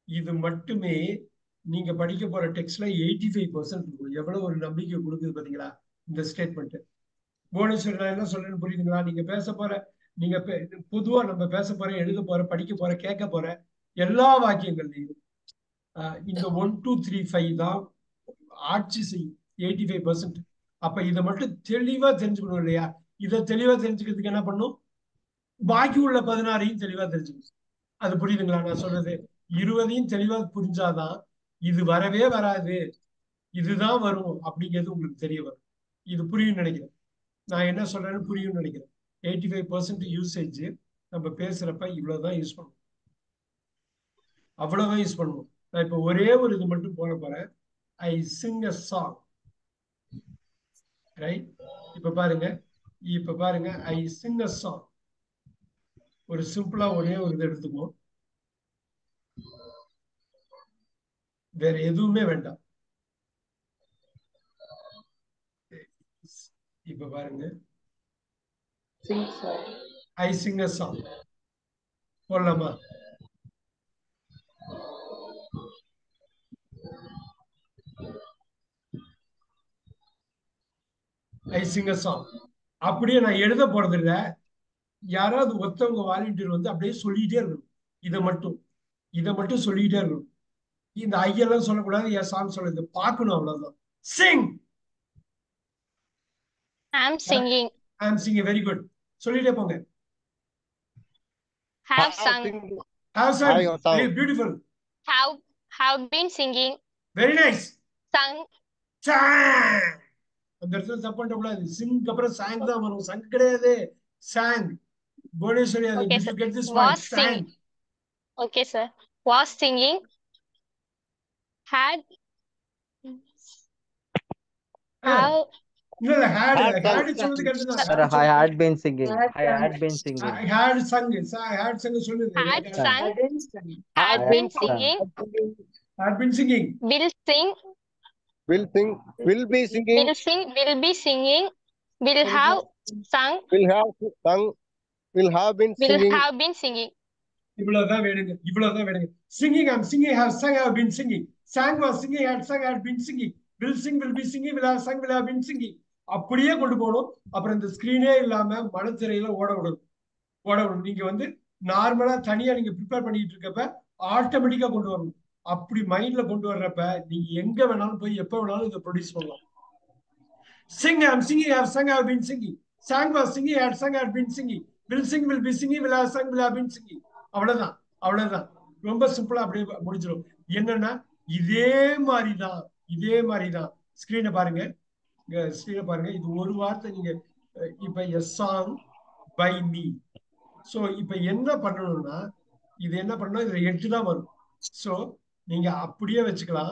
இது மட்டுமே நீங்க படிக்க போற டெக்ஸ்ட்ல எயிட்டி ஃபைவ் பர்சன்ட் இருக்கும் எவ்வளவு ஒரு நம்பிக்கை கொடுக்குது பாத்தீங்களா இந்த ஸ்டேட்மெண்ட் புவனேஸ்வரி நான் என்ன சொல்றேன்னு புரியுதுங்களா நீங்க பேச போற நீங்க பே- பொதுவா நம்ம பேச போற எழுத போற படிக்க போற கேட்க போற எல்லா வாக்கியங்கள்லையும் ஆஹ், இந்த ஒன் டூ த்ரீ ஃபைவ் தான் ஆட்சி செய்யும் எயிட்டி ஃபைவ் பர்சன்ட் அப்ப இதை மட்டும் தெளிவா தெரிஞ்சுக்கணும் இல்லையா இதை தெளிவா தெரிஞ்சுக்கிறதுக்கு என்ன பண்ணும் பாக்கி உள்ள பதினாறையும் தெளிவா தெரிஞ்சுக்கணும் அது புரியுதுங்களா நான் சொல்றது இருபதையும் தெளிவா புரிஞ்சாதான் இது வரவே வராது இதுதான் வரும் அப்படிங்கிறது உங்களுக்கு தெரிய வரும் இது புரியும் நினைக்கிறேன் நான் என்ன சொல்றேன்னு புரியும்னு நினைக்கிறேன் எயிட்டி ஃபைவ் பர்சன்ட் யூசேஜ் நம்ம பேசுறப்ப இவ்வளவுதான் யூஸ் பண்ணுவோம் அவ்வளவுதான் யூஸ் பண்ணுவோம் நான் இப்ப ஒரே ஒரு இது மட்டும் போட போறேன் I sing a song right இப்ப பாருங்க இப்ப பாருங்க ஐ சிங் அ சாங் ஒரு சிம்பிளா ஒரே ஒரு இது எடுத்துக்குவோம் வேற எதுவுமே வேண்டாம் இப்ப பாருங்க Sing song. I sing a song போடலாமா ஐ சிங் அ சாங் அப்படியே நான் எழுத போறது இல்ல யாராவது ஒருத்தவங்க வாலண்டியர் வந்து அப்படியே சொல்லிட்டே இருக்கணும் இதை மட்டும் இதை மட்டும் சொல்லிட்டே இருக்கணும் இந்த ஐயெல்லாம் சொல்லக்கூடாது என் சாங் சொல்லுது பார்க்கணும் அவ்வளவுதான் சிங் I'm singing. ஐ ஆம் சிங் வெரி குட் சொல்லிட்டே போங்க Have sung. Have Sangh I have sung. Very beautiful Have have been singing. Very nice Sung. Song அந்த இடத்துல தப்பு பண்ணக்கூடாது சிங்க்கு அப்புறம் சாங் தான் வரும் சங் கிடையாது சாங் புவனேஸ்வரி அது Okay, did sir. you get this Was one song sing. Okay, sir. Was singing. Had. Have. இல்ல இல்ல ஹேட் Had sung. ஹேட் சொல்றது கரெக்ட் Sir, தான் I had been singing. Had I had sung. been singing. Had sung had sung சொல்லுது Had Sung. sung. Hadn't sung. Had I been had sung. singing. had been singing Will sing. Will sing. Will be singing. Will sing. Will be singing. Will have sung. Will have sung. Will have been Will singing. have been singing. இவ்வளவுதான் வேணுங்க இவ்வளவுதான் வேணுங்க singing I'm singing have sung have been singing song was singing had sung had been singing will sing will be singing will have sung will have been singing அப்படியே கொண்டு போகணும் அப்புறம் இந்த ஸ்கிரீனே இல்லாம மனத்திரையில ஓட விடணும் ஓட விடணும் நீங்க வந்து நார்மலா தனியா நீங்க ப்ரிப்பேர் பண்ணிட்டு இருக்கப்ப ஆட்டோமேட்டிக்கா கொண்டு வரணும் அப்படி மைண்ட்ல கொண்டு வர்றப்ப நீங்க எங்க வேணாலும் போய் எப்ப வேணாலும் இதை ப்ரொடியூஸ் பண்ணலாம் sing I'm singing have sung have been singing song was singing had sung had been singing will sing will be singing will have sung will have been singing அவ்வளவுதான் அவ்வளவுதான் ரொம்ப சிம்பிளா அப்படியே முடிஞ்சிடும் என்னன்னா இதே மாதிரிதான் இதே மாதிரிதான் ஸ்கிரீனை பாருங்க இங்க ஸ்கிரீனை பாருங்க இது ஒரு வார்த்தை நீங்க அஹ், இப்ப a song by me so இப்ப என்ன பண்ணணும்னா இது என்ன பண்ணணும் இதுல எட்டு தான் வரும் சோ நீங்க அப்படியே வச்சுக்கலாம்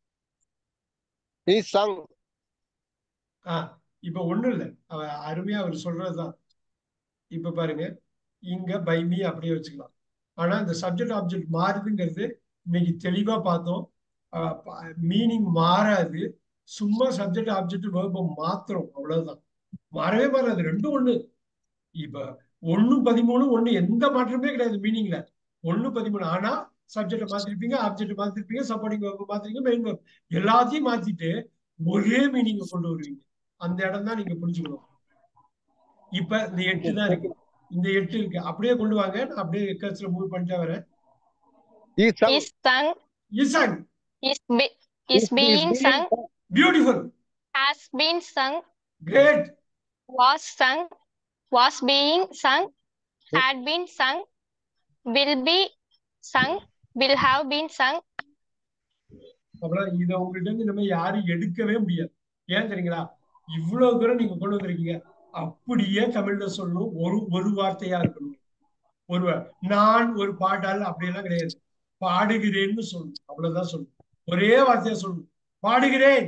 He sung. ஆஹ் இப்ப ஒண்ணும் இல்ல அவ அருமையா அவர் சொல்றதுதான் இப்ப பாருங்க இங்க பை மீ அப்படியே வச்சுக்கலாம் ஆனா இந்த சப்ஜெக்ட் ஆப்ஜெக்ட் மாறுதுங்கிறது இன்னைக்கு தெளிவா பார்த்தோம் மீனிங் மாறாது சும்மா சப்ஜெக்ட் ஆப்ஜெக்ட் வேர்பம் மாத்திரம் அவ்வளவுதான் மாறவே மாறாது ரெண்டும் ஒண்ணு இப்ப ஒண்ணு பதிமூணு ஒண்ணு எந்த மாற்றமே கிடையாது மீனிங்ல ஒண்ணு பதிமூணு ஆனா சப்ஜெக்ட் மாத்திருப்பீங்க ஆப்ஜெக்ட் மாத்திருப்பீங்க சப்போர்ட்டிங் வேர்பு மாத்திருப்பீங்க மெயின் வேர்ப் எல்லாத்தையும் மாத்திட்டு ஒரே மீனிங் கொண்டு வருவீங்க அந்த இடம் தான் நீங்க புரிஞ்சுக்கணும் இப்ப இந்த எட்டு தான் இருக்கு இந்த எட்டு இருக்கு அப்படியே கொண்டு வாங்க நான் அப்படியே கட்சியில மூவ் பண்ணிட்டே வரேன் He sung. Is sung. இசாங் Is be, is being sung. Beautiful Has been sung. Great Was sung. Was being sung. Had been sung. Will be sung. Will have been sung. அவ்வளவு இதை உங்கள்ட்ட இருந்து நம்ம யாரும் எடுக்கவே முடியாது ஏன் தெரியுங்களா இவ்வளவு தூரம் நீங்க கொண்டு வந்திருக்கீங்க அப்படியே தமிழ்ல சொல்லணும் ஒரு ஒரு வார்த்தையா இருக்கணும் ஒரு வா- நான் ஒரு பாடால் அப்படியெல்லாம் கிடையாது பாடுகிறேன்னு சொல்லணும் அவ்வளவுதான் சொல்லணும் ஒரே வார்த்தையா சொல்லணும் பாடுகிறேன்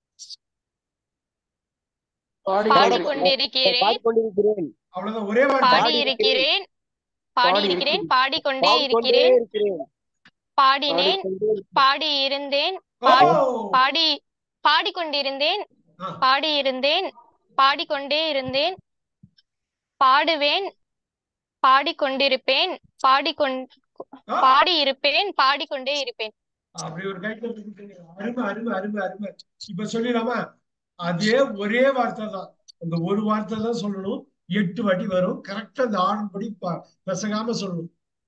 பாடிக்கொண்டிருக்கிறேன் பாடிக்கொண்டிருக்கிறேன். அவ்வளவுதான் ஒரே வார்த்தை பாடியிருக்கிறேன் பாடியிருக்கிறேன் பாடிக்கொண்டே பாடிக்கொண்டே இருக்கிறேன் இருக்கிறேன். பாடினேன் பாடிக்கொண்டே பாடியிருந்தேன் ஓ பாடி பாடிக்கொண்டிருந்தேன் ஆ. பாடியிருந்தேன் பாடிக்கொண்டே இருந்தேன் பாடுவேன் பாடிக்கொண்டிருப்பேன் பாடிக்கொண் ஆ? பாடி இருப்பேன் பாடிக்கொண்டே இருப்பேன் அப்படி ஒரு கை தட்டு கொடுத்தீங்க. அருமை அருமை அருமை அருமை இப்ப சொல்லிடலாமா அதே ஒரே வார்த்தை தான் அந்த ஒரு வார்த்தை தான் சொல்லணும் எட்டு வாட்டி வரும் கரெக்டா அந்த ஆர்டர் படி ப- பிசகாம சொல்லணும்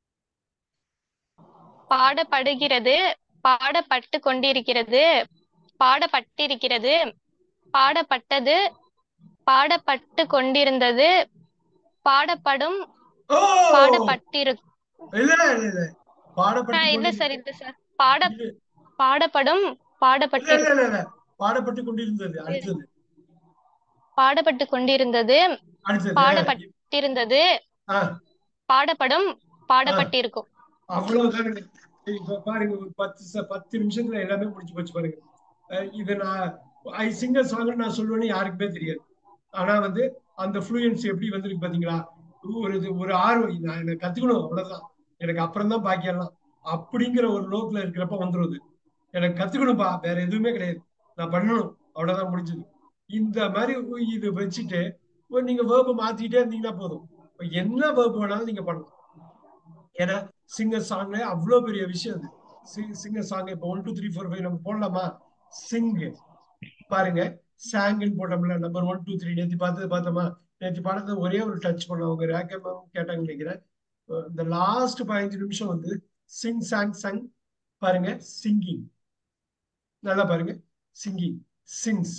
பாடப்படுகிறது பாடப்பட்டு கொண்டிருக்கிறது பாடப்பட்டிருக்கிறது பாடப்பட்டது பாடப்பட்டு கொண்டிருந்தது பாடப்படும் ஓ பாடப்பட்டிரு இல்ல இல்ல இல்ல பாடப்பட்டு ஆஹ் இல்ல கொண்டிரு- சார் இல்ல சார் பாட இல்ல பாடப்படும் இல்ல பாடப்பட்டிரு இல்ல இல்ல பாடப்பட்டு கொண்டிருந்தது அடுத்தது பாடப்பட்டு கொண்டிருந்தது அடுத்தது பாடப்பட்டிருந்தது ஆ, பாடப்படும் பாடப்பட்டிருக்கும் அவ்வளவுதானுங்க இப்ப பாருங்க ஒரு பத்து ச- பத்து நிமிஷத்துல எல்லாமே முடிஞ்சு போச்சு பாருங்க அஹ் இது நான் ஐ சிங்கர் சாங் நான் சொல்லுவேன்னு யாருக்குமே தெரியாது ஆனா வந்து அந்த ஃப்ளூயன்ஸ் எப்படி வந்திருக்கு பாத்தீங்களா ஒரு இது ஒரு ஆர்வம் நான் எனக்கு கத்துக்கணும் அவ்வளவுதான் எனக்கு அப்புறம் தான் பாக்கியெல்லாம் அப்படிங்கிற ஒரு நோக்கில் இருக்கிறப்ப வந்துரும் இது எனக்கு கத்துக்கணும்பா வேற எதுவுமே கிடையாது நான் பண்ணணும் அவ்வளவுதான் முடிஞ்சது இந்த மாதிரி இது வச்சுட்டு ஒரு நீங்க வேர்பை மாத்திக்கிட்டே இருந்தீங்கன்னா போதும் இப்ப என்ன வேர்பு வேணாலும் நீங்க பண்ணலாம் ஏன்னா சிங்கர் சாங்ல அவ்வளோ பெரிய விஷயம் அது சிங்கர் சாங் இப்போ one two three four five நம்ம போடலாமா சிங் பாருங்க சாங்குன்னு போட்டோம்ல நம்பர் ஒன் டூ த்ரீ நேற்று பார்த்தது பார்த்தோமா நேற்று பாடத்தை ஒரே ஒரு டச் பண்ணோம் அவங்க ரேக்கம் கேட்டாங்கன்னு நினைக்கிறேன் இந்த லாஸ்ட் பதினஞ்சு நிமிஷம் வந்து சிங் சாங் சங் பாருங்க சிங்கிங் நல்லா பாருங்க சிங்கிங் சிங்ஸ்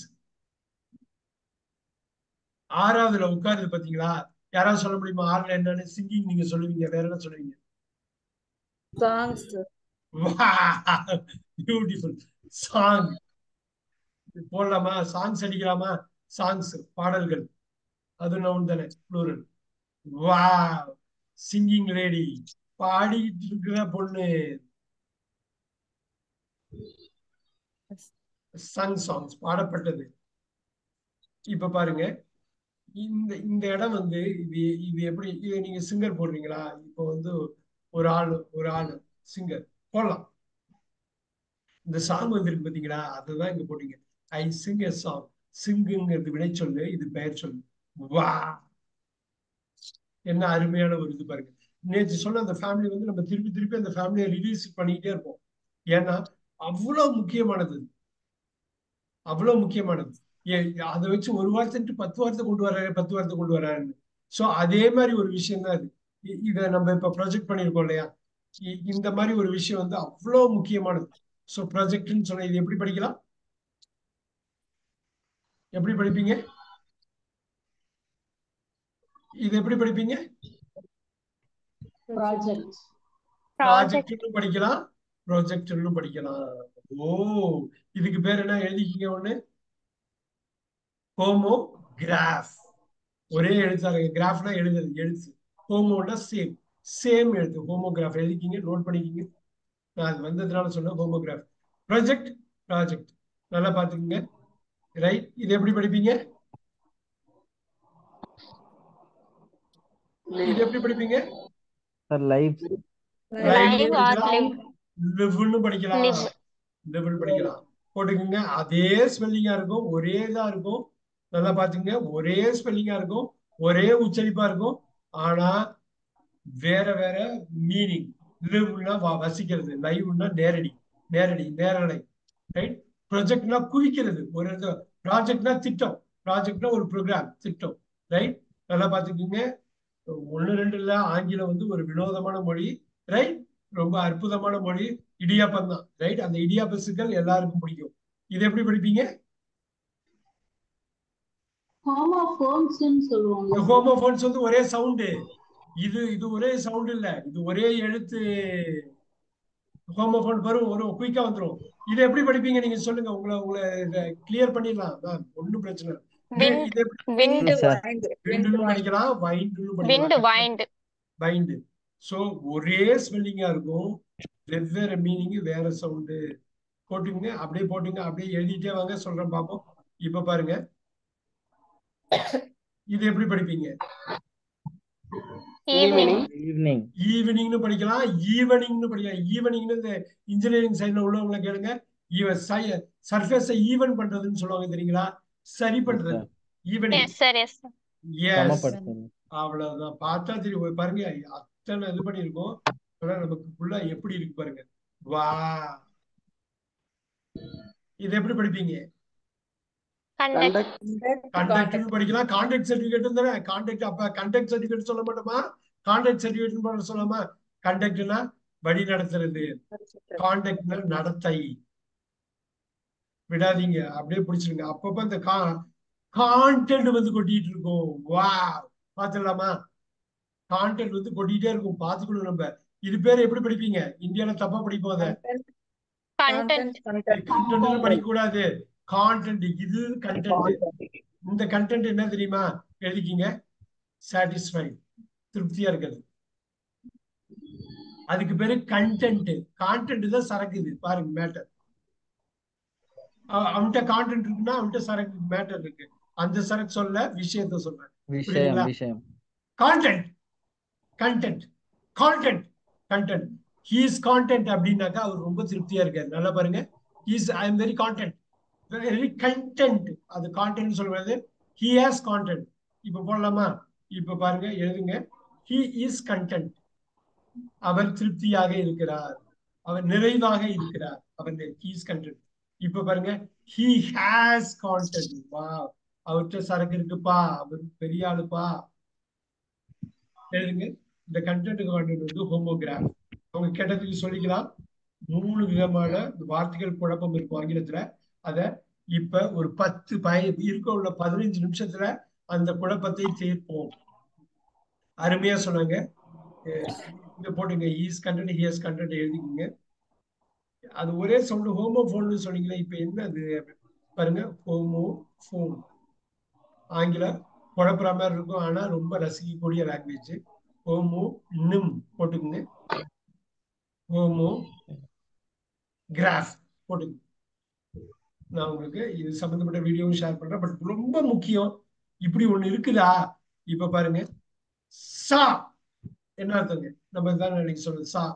ஆறாவதுல உட்காருது பாத்தீங்களா யாராவது சொல்ல முடியுமா ஆறுல என்னன்னு சிங்கிங் நீங்க சொல்லுவீங்க வேற என்ன சொல்லுவீங்க சாங்ஸ் பியூட்டிஃபுல் சாங் போடலாமா சாங்ஸ் அடிக்கலாமா சாங்ஸ் பாடல்கள் அது நவுன் தானே ப்ளூரல் வா சிங்கிங் லேடி பாடிட்டு இருக்கிற பொண்ணு சங் சாங்ஸ் பாடப்பட்டது இப்ப பாருங்க இந்த இந்த இடம் வந்து இது இது எப்படி இது நீங்க சிங்கர் போடுறீங்களா இப்போ வந்து ஒரு ஆள் ஒரு ஆள் சிங்கர் போடலாம் இந்த சாங் வந்திருக்கு பாத்தீங்களா அதுதான் இங்க போட்டீங்க ஐ சிங் எ சாங் சிங்குங்கிறது வினை சொல்லு இது பெயர் சொல்லு வா என்ன அருமையான ஒரு இது பாருங்க நேற்று சொன்ன அந்த ஃபேமிலி வந்து நம்ம திருப்பி திருப்பி அந்த ஃபேமிலியை ரிலீஸ் பண்ணிக்கிட்டே இருப்போம் ஏன்னா அவ்வளவு முக்கியமானது அவ்வளவு முக்கியமானது ஏ அதை வச்சு ஒரு வார்த்தைன்ட்டு பத்து வார்த்தை கொண்டு வர்றாரு பத்து வார்த்தை கொண்டு வர்றாருன்னு ஸோ அதே மாதிரி ஒரு விஷயம் தான் அது இ- இதை நம்ம இப்ப ப்ரொஜெக்ட் பண்ணியிருக்கோம் இல்லையா இ- இந்த மாதிரி ஒரு விஷயம் வந்து அவ்வளோ முக்கியமானது ஸோ ப்ராஜெக்ட்னு சொன்ன இது எப்படி படிக்கலாம் எப்படி படிப்பீங்க இது எப்படி படிப்பீங்க ப்ராஜெக்ட் ப்ராஜெக்ட் ப்ராஜெக்ட்னு படிக்கலாம் ப்ராஜெக்ட்னு படிக்கலாம் ஓ இதுக்கு பேர் என்ன எழுதிக்கிங்க ஒண்ணு ஹோமோ கிராஃப் ஒரே எழுத்தாருங்க கிராஃப்னா எழுதுறது எழுத்து ஹோமோனா சேம் சேம் எழுத்து ஹோமோகிராஃப் எழுதிக்கிங்க நோட் பண்ணிக்கிங்க நான் அது வந்ததுனால சொன்னேன் ஹோமோகிராஃப் ப்ராஜெக்ட் ப்ராஜெக்ட் நல்லா பாத்துக்கங்க ரைட் இது எப்படி படிப்பீங்க இது எப்படி படிப்பீங்க Sir, live. Live or live லிவ்னு படிக்கலாம் Live. லிவ்னு படிக்கலாம் போட்டுக்கோங்க அதே ஸ்பெல்லிங்கா இருக்கும் ஒரே இதா இருக்கும் நல்லா பாத்துங்க ஒரே ஸ்பெல்லிங்கா இருக்கும் ஒரே உச்சரிப்பா இருக்கும் ஆனா வேற வேற மீனிங் லிவ்னா வசிக்கிறது லைவ்னா நேரடி நேரடி நேரலை ரைட் ப்ரொஜெக்ட்னா குவிக்கிறது ஒரு ப்ராஜெக்ட்னா திட்டம் ப்ராஜெக்ட்னா ஒரு ப்ரோக்ராம் திட்டம் ரைட் நல்லா பாத்துக்கோங்க ஒண்ணு ரெண்டு இல்ல ஆங்கிலம் வந்து ஒரு வினோதமான மொழி ரைட் ரொம்ப அற்புதமான மொழி இடியாப்பம் தான் ரைட் அந்த இடியாப்ப சிக்கல் எல்லாருக்கும் பிடிக்கும் இது எப்படி படிப்பீங்க ஹோமோஃபோன்ஸ்னு சொல்லுவாங்க ஹோமோபோன்ஸ் வந்து ஒரே சவுண்டு இது இது ஒரே சவுண்ட் இல்ல இது ஒரே எழுத்து ஹோமோபோன் வரும் ஒரு குயிக்கா வந்துரும் இது எப்படி படிப்பீங்க நீங்க சொல்லுங்க உங்களை உங்களை கிளியர் பண்ணிடலாம் மேம் ஒண்ணும் பிரச்சனை இல்லை. Wind. இது எப்படி விண்டு Sir. விண்டுன்னு படிக்கலாம் வைண்டுன்னு விண்டு படிக்கலாம் வைண்ட் பைண்டு ஸோ ஒரே ஸ்பெல்லிங்கா இருக்கும் வெவ்வேறு மீனிங் வேற சவுண்டு போட்டுங்க அப்படியே போட்டுங்க அப்படியே எழுதிட்டே வாங்க சொல்றேன் பாப்போம் இப்ப பாருங்க இது எப்படி படிப்பீங்க ஈவினிங் Evening. ஈவினிங்னு படிக்கலாம் ஈவனிங்னு படிக்கலாம் ஈவனிங்னு இந்த இன்ஜினியரிங் சைட்ல உள்ளவங்களை கேளுங்க சர்ஃபேஸை ஈவன் பண்றதுன்னு சொல்லுவாங்க தெரியுங்களா சரி பண்றது evening yes sir yes yes சமப்படுத்துறது. அவ்வளவுதான் பார்த்தா தெரியும் பாருங்க அத்தனை இது பண்ணியிருக்கோம் ஆனா நமக்கு ஃபுல்லா எப்படி இருக்கு பாருங்க வா இது எப்படி படிப்பீங்க conduct, கண்டக்ட் படிக்கலாம் கான்டாக்ட் சர்டிபிகேட் தானே கான்டாக்ட் அப்ப கான்டாக்ட் சர்டிபிகேட் சொல்ல மாட்டோமா கான்டாக்ட் சர்டிபிகேட் சொல்லாமா கண்டக்ட்னா வழி நடத்துறது கான்டாக்ட்னா நடத்தை விடாதீங்க அப்படியே பிடிச்சிருங்க அப்பப்ப இந்த கா கான்டென்ட் வந்து கொட்டிட்டு இருக்கும் வா பாத்துடலாமா கான்டென்ட் வந்து கொட்டிட்டே இருக்கும் பாத்துக்கணும் நம்ம இது பேர் எப்படி படிப்பீங்க இந்தியால தப்பா படிப்போம் அதை content, கண்டென்ட் படிக்க கூடாது கான்டென்ட் இது கண்டென்ட் இந்த கண்டென்ட் என்ன தெரியுமா எழுதிக்கிங்க சாட்டிஸ்ஃபைட் திருப்தியா இருக்கிறது அதுக்கு பேரு கண்டென்ட் கான்டென்ட் தான் சரக்கு இது பாருங்க மேட்டர் அவன்கிட்ட கான்டென்ட் இருக்குன்னா அவன்கிட்ட சரக்கு மேட்டர் இருக்கு அந்த சரக்கு சொல்ல விஷயத்த சொல்றேன் புரியுதுங்களா? விஷயம் விஷயம் content content content content he's content அப்படின்னாக்கா அவர் ரொம்ப திருப்தியா இருக்காரு நல்லா பாருங்க he's I am very content very content அது கான்டென்ட் சொல்றது ஹி ஹாஸ் கான்டென்ட் இப்ப போடலாமா இப்ப பாருங்க எழுதுங்க ஹி இஸ் கண்டென்ட் அவர் திருப்தியாக இருக்கிறார் அவர் நிறைவாக இருக்கிறார் அவர் ஹீஸ் கண்டென்ட் இப்ப பாருங்க ஹி ஹாஸ் கான்டென்ட் வா அவர்கிட்ட சரக்கு இருக்குப்பா அவர் பெரிய ஆளுப்பா எழுதுங்க இந்த கண்டென்ட் கான்டென்ட் வந்து ஹோமோகிராஃப் அவங்க கேட்டதுக்கு சொல்லிக்கலாம் மூணு விதமான வார்த்தைகள் குழப்பம் இருக்கும் ஆங்கிலத்துல அத இப்ப ஒரு பத்து பய இருக்க உள்ள பதினஞ்சு நிமிஷத்துல அந்த குழப்பத்தை தீர்ப்போம் அருமையா சொன்னாங்க அஹ் இங்க போட்டுங்க ஈஸ் கண்டென்ட் ஹியஸ் கண்டென்ட் எழுதிக்கிங்க அது ஒரே சவுண்ட் ஹோமோ போன்னு சொன்னீங்களே இப்ப என்ன அது பாருங்க ஹோமோ போன் ஆங்கிலம் குழப்புற மாதிரி இருக்கும் ஆனா ரொம்ப ரசிக்கக்கூடிய லாங்குவேஜ் ஹோமோ நிம் போட்டுக்குங்க ஹோமோ கிராஃப் போட்டுங்க நான் உங்களுக்கு இது சம்பந்தப்பட்ட வீடியோவும் ஷேர் பண்றேன் பட் ரொம்ப முக்கியம் இப்படி ஒண்ணு இருக்குதா இப்ப பாருங்க சா என்ன அர்த்தங்க நம்ம தான் நினைக்க சொல்றது சா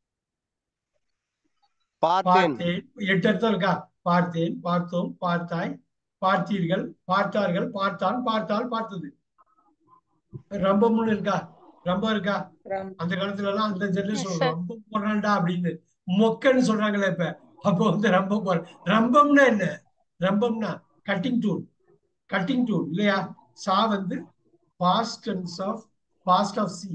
பார்த்தேன் பார்த்தேன் எட்டு அர்த்தம் இருக்கா பார்த்தேன் பார்த்தோம் பார்த்தாய் பார்த்தீர்கள் பார்த்தார்கள் பார்த்தான் பார்த்தால் பார்த்தது ரம்பம்னு இருக்கா ரம்பம் இருக்கா அந்த காலத்துல எல்லாம் அந்த Yes, ஜெனரேஷன் sir. ரம்பம் போடுறான்டா அப்படின்னு மொக்கன்னு சொல்றாங்களே இப்ப அப்போ வந்து ரம்பம் போற ரம்பம்னா என்ன ரம்பம்னா கட்டிங் டூல் கட்டிங் டூல் இல்லையா சா வந்து past tense of past of see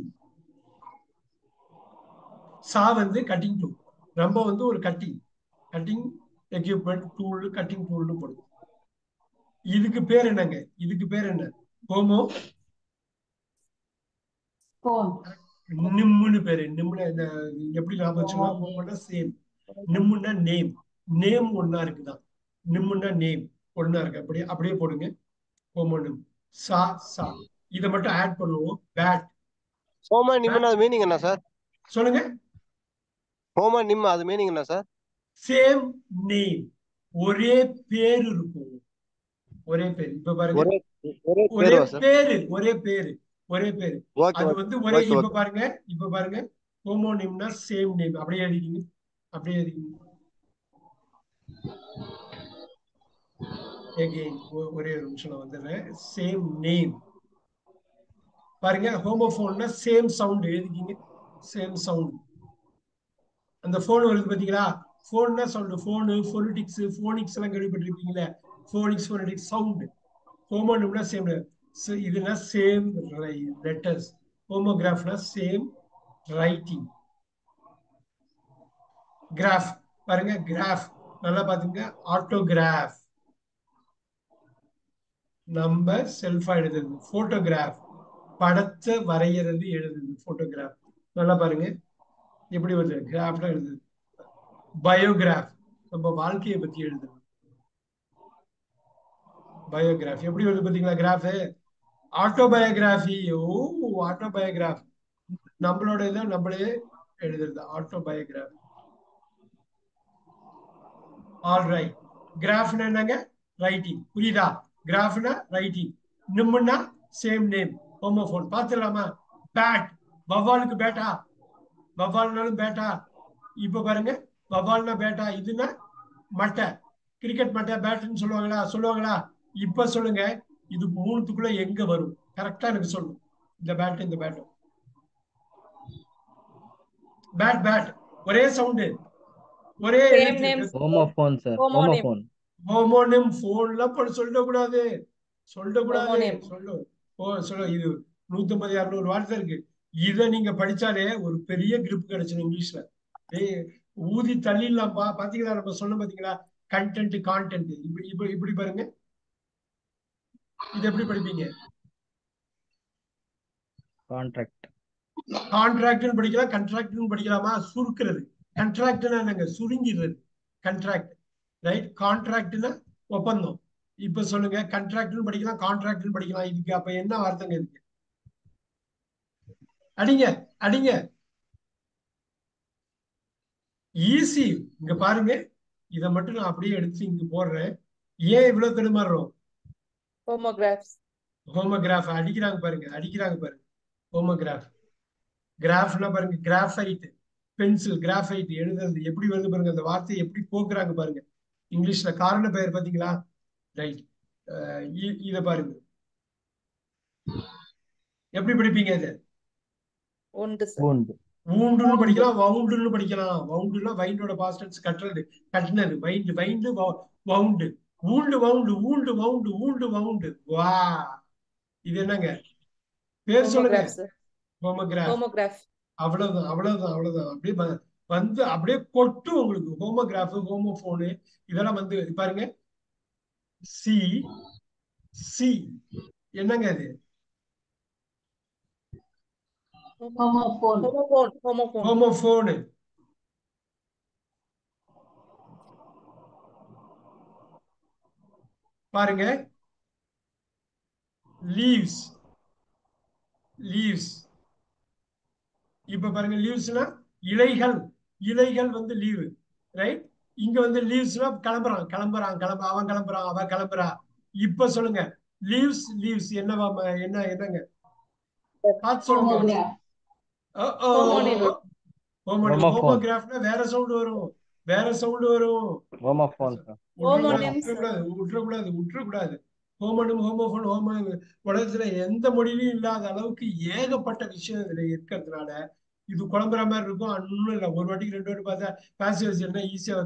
saw வந்து கட்டிங் டூல் ரம்பம் வந்து ஒரு cutting cutting equipment tool cutting டூல்னு போடுது இதுக்கு பேர் என்னங்க இதுக்கு பேர் என்ன ஹோமோ phone நிம்முன்னு பேரு நிம்முன்னு என்ன எப்படி ஞாபகம் வச்சுக்கணும் சேம் நிம்முன்னா நேம் நேம் ஒன்னா இருக்குதான் நிம்முன்னா நேம் ஒன்னா இருக்கு அப்படியே அப்படியே போடுங்க ஹோமோனிம் சா சா இதை மட்டும் ஆட் பண்ணுவோம் பேட் ஹோம நிம்னா அது மீனிங் என்ன சார் சொல்லுங்க ஹோம நிம் அது மீனிங் என்ன சார் சேம் நேம் ஒரே பேர் இருக்கும் ஒரே பேர் இப்ப பாருங்க ஒரே ஒரே ஒரே பேருவா சார் பேரு ஒரே பேரு ஒரே பேரு ஓகே அது ஓகே வந்து ஒரே ஓகே இப்ப ஓகே பாருங்க இப்ப பாருங்க ஹோமோனிம்னா சேம் நேம் அப்படியே எழுதிக்கிங்க அப்படியே எழுதிக்கிங்க எகெயின் ஒரே ஒரு நிமிஷம் நான் வந்துடுறேன் சேம் நேம் பாருங்க ஹோமோஃபோன்னா சேம் சவுண்ட் எழுதிக்கிங்க சேம் சவுண்ட் அந்த போன் வருது பாத்தீங்களா போன்னா சவுண்ட் போனு ஃபோனிட்டிக்ஸ் ஃபோனிக்ஸ் எல்லாம் கேள்விப்பட்டிருப்பீங்களே ஃபோனிக்ஸ் ஃபோனிட்டிக்ஸ் சவுண்ட் ஹோமோனிம்னா சேம் இதுனா சேம் லெட்டர்ஸ் ஹோமோகிராஃப்னா சேம் ரைட்டிங் கிராஃப் பாருங்க கிராஃப் நல்லா பாத்துங்க ஆட்டோகிராஃப் நம்ம செல்ஃபா எழுதுறது போட்டோகிராஃப் படத்தை வரைகிறது எழுதுறது போட்டோகிராஃப் நல்லா பாருங்க எப்படி வருது கிராஃப்ல எழுதுது பயோகிராஃப் நம்ம வாழ்க்கையை பத்தி எழுதுறது பயோகிராஃப் எப்படி வருது பாத்தீங்களா கிராஃப் ஆட்டோபயோகிராஃபி ஓ ஆட்டோபயோகிராஃப் நம்மளோட இதை நம்மளே எழுதுறது ஆட்டோபயோகிராஃப் ஆல் ரைட் கிராஃப்னா என்னங்க ரைட்டிங் புரியுதா கிராஃப்னா ரைட்டிங் நிம்முன்னா சேம் நேம் ஹோமோஃபோன் பார்த்துடலாமா பேட் வவ்வாலுக்கு பேட்டா வவ்வால்னாலும் பேட்டா இப்ப பாருங்க வவ்வால்னா பேட்டா இதுன்னா மட்டை கிரிக்கெட் மட்டை பேட்டுன்னு சொல்லுவாங்களா சொல்லுவாங்களா இப்ப சொல்லுங்க இது மூணுத்துக்குள்ள எங்க வரும் கரெக்டா எனக்கு சொல்லணும் இந்த பேட் இந்த பேட் பேட் பேட் ஒரே சவுண்டு ஒரே Same எழுத்து names. Homophone, sir. Homonym. Homophone. Homonym போன்லாம் பண்ண சொல்லக்கூடாது சொல்லக்கூடாது Homonym. சொல்லு ஓ சொல்ல இது நூத்தம்பது இரநூறு வார்த்தை இருக்கு இத நீங்க படிச்சாலே ஒரு பெரிய கிரிப் கிடைச்சிடும் இங்கிலீஷ்ல ஏய் ஊதி தள்ளிடலாம் பா பாத்தீங்களா நம்ம சொன்ன பாத்தீங்களா கண்டென்ட் கான்டென்ட் இப்படி இப்படி இப்படி பாருங்க இது எப்படி படிப்பீங்க Contract. கான்ட்ராக்ட்னு படிக்கலாம் கண்ட்ராக்ட்னு படிக்கலாமா சுருக்குறது கண்ட்ராக்ட்னா என்னங்க சுருங்கிடுறது கண்ட்ராக்ட் ரைட் கான்ட்ராக்ட்னா ஒப்பந்தம் இப்ப சொல்லுங்க கண்ட்ராக்ட்னு படிக்கலாம் கான்ட்ராக்ட்னு படிக்கலாம் இதுக்கு அப்ப என்ன வார்த்தைங்க இருக்கு அடிங்க அடிங்க ஈஸி இங்க பாருங்க இத மட்டும் நான் அப்படியே எடுத்து இங்க போடுறேன் ஏன் இவ்வளவு தடுமாறுறோம் Homographs. ஹோமோகிராஃப் அடிக்கிறாங்க பாருங்க அடிக்கிறாங்க பாருங்க ஹோமோகிராஃப் கிராஃப்னா பாருங்க கிராஃபைட் பென்சில் கிராஃபைட் எழுதுறது எப்படி வருது பாருங்க அந்த வார்த்தையை எப்படி போக்குறாங்க பாருங்க இங்கிலீஷ்ல காரண பெயர் பாத்தீங்களா ரைட் இத பாருங்க எப்படி படிப்பீங்க இது உண்டு sir. Wound. வூண்டுன்னு படிக்கலாம் வவுண்டுன்னு படிக்கலாம் வவுண்டுனா வைண்டோட பாஸ்டன்ஸ் கட்டுறது கட்டினது wind wind wound wound wound wound wound wound wound வா இது என்னங்க பேர் சொல்லுங்க Homograph, sir. Homograph Homograph. அவ்வளவுதான் அவ்வளவுதான் அவ்வளவுதான் அப்படியே வ- வந்து அப்படியே கொட்டும் உங்களுக்கு ஹோமோகிராஃப் ஹோமோஃபோனு இதெல்லாம் வந்து பாருங்க சி சி என்னங்க அது Homophone. Homophone. Homophone. ஹோமோஃபோனு பாருங்க லீவ்ஸ் லீவ்ஸ் இப்ப பாருங்க லீவ்ஸ்னா இலைகள் இலைகள் வந்து லீவு ரைட் இங்க வந்து லீவ்ஸ்னா கிளம்புறான் கிளம்புறான் கிளம்ப அவன் கிளம்புறான் அவன் கிளம்புறா இப்ப சொல்லுங்க லீவ்ஸ் லீவ்ஸ் என்னவா ம- என்ன என்னங்க பார்த்து சொல்லுங்க Homograph. Homonym. Homonym Homophone. ஹோமோகிராஃப்னா வேற சவுண்ட் வரும் வேற சவுண்ட் வரும் Homophone, sir. Homonyms. விட்டுறக்கூடாது விட்டுறக்கூடாது விட்டுறக்கூடாது ஹோமனும் ஹோமோஃபோன் ஹோமோ உலகத்துல எந்த மொழியிலும் இல்லாத அளவுக்கு ஏகப்பட்ட விஷயம் இதுல இருக்கிறதுனால இது குழம்புற மாதிரி இருக்கும் ஒன்றும் இல்லை ஒரு வாட்டிக்கு ரெண்டு வாட்டி பார்த்தா பேசுவேஜ் என்ன ஈஸியா